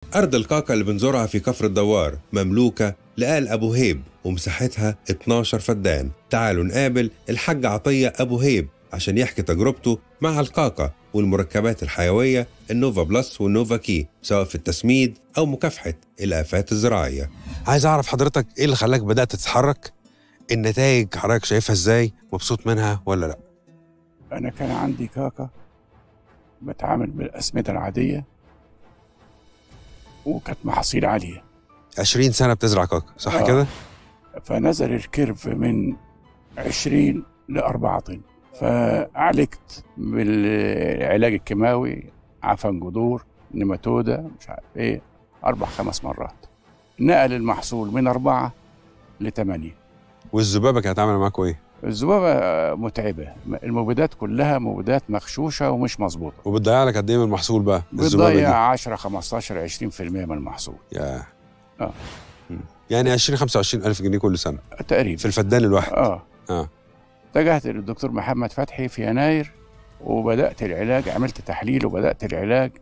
أرض الكاكا اللي بنزورها في كفر الدوار مملوكة لآل أبو هيب ومساحتها 12 فدان تعالوا نقابل الحاج عطية أبو هيب عشان يحكي تجربته مع الكاكا والمركبات الحيوية النوفا بلس والنوفا كي سواء في التسميد أو مكافحة الآفات الزراعية عايز أعرف حضرتك إيه اللي خلاك بدأت تتحرك النتائج حضرتك شايفها إزاي مبسوط منها ولا لأ أنا كان عندي كاكا بتعامل بالأسمدة العادية وكانت محاصيل عالية 20 سنة بتزرع كاكا صح آه. كده؟ فنزل الكيرف من 20 ل 4 طن فعالجت بالعلاج الكيماوي عفن جذور نيماتودا مش عارف ايه اربع خمس مرات نقل المحصول من اربعه لثمانيه والذبابة كانت عاملة معاكوا إيه؟ الذبابه متعبه المبيدات كلها مبيدات مغشوشه ومش مظبوطه وبتضيع لك قد إيه من المحصول بقى؟ الذبابة دي؟ بتضيع 10 15 20% من المحصول يا آه. مم. يعني 20 25 ألف جنيه كل سنة تقريبا في الفدان الواحد اه اه اتجهت للدكتور محمد فتحي في يناير وبدأت العلاج عملت تحليل وبدأت العلاج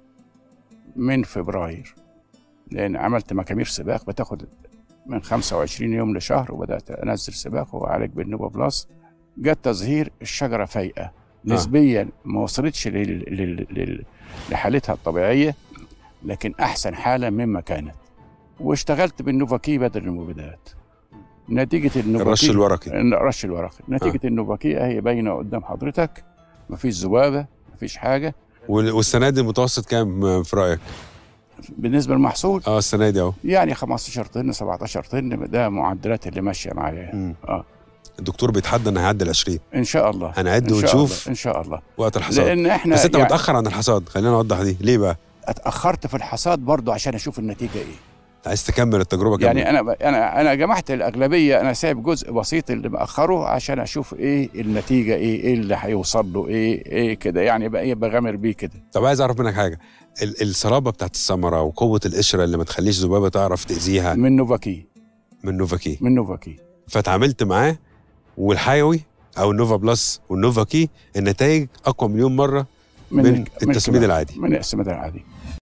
من فبراير لأن عملت مكامير سباق بتاخد من 25 يوم لشهر وبدأت أنزل سباق وأعالج بالنوبا بلس جت تظهير الشجرة فايقة نسبيا ما وصلتش لل... لل... لل... لحالتها الطبيعية لكن أحسن حالة مما كانت واشتغلت بالنوفاكي بدل المبيدات نتيجة النوفاكي الرش الورقي رش الورق نتيجة النوفاكية هي باينة قدام حضرتك مفيش ذبابة مفيش حاجة وال- والسنة دي المتوسط كام في رأيك؟ بالنسبة للمحصول اه السنة دي اهو يعني 15 طن 17 طن ده معدلات اللي ماشية معايا مم. اه الدكتور بيتحدى انه هيعدي ال 20 ان شاء الله هنعد إن شاء ونشوف الله. ان شاء الله وقت الحصاد لان احنا بس انت يعني متأخر عن الحصاد خلينا نوضح دي ليه بقى؟ اتاخرت في الحصاد برضو عشان اشوف النتيجه ايه انت عايز تكمل التجربة كاملة يعني انا انا انا جمعت الاغلبيه انا سايب جزء بسيط اللي مأخره عشان اشوف ايه النتيجه ايه ايه اللي هيوصل له ايه ايه كده يعني بقى ايه بغامر بيه كده طب عايز اعرف منك حاجة ال- الصلابة بتاعت الثمرة وقوة القشرة اللي ما تخليش ذبابة تعرف تأذيها من نوفاكي من نوفاكي من نوفاكي فتعاملت معاه والحيوي او النوفا بلس والنوفا كي النتائج اقوى مليون مرة من الك- التسميد الكبار. العادي من السماد العادي